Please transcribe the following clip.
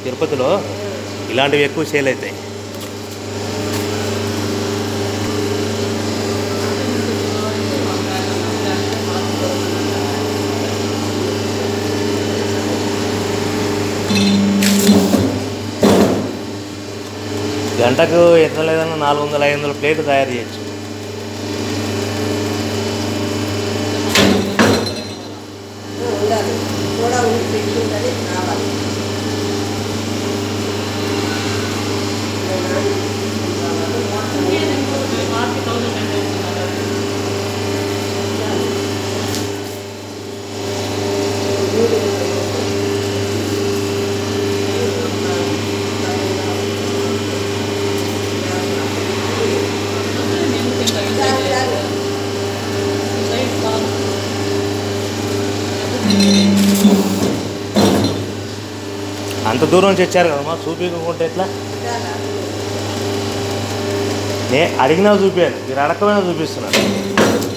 తిరుపతిలో ఇలాంటివి ఎక్కువ సేల్ అవుతాయి గంటకు ఎంత లేదన్నా నాలుగు వందల ఐదు వందల ప్లేట్లు తయారు చేయొచ్చు ఉండాలి కూడా ఉండి పెట్టుకుంటుంది రావాలి అంత దూరం నుంచి వచ్చారు కదమ్మా చూపించుకుంటే ఎట్లా నే అడిగినా చూపించాను మీరు అడగకపోయినా చూపిస్తున్నాను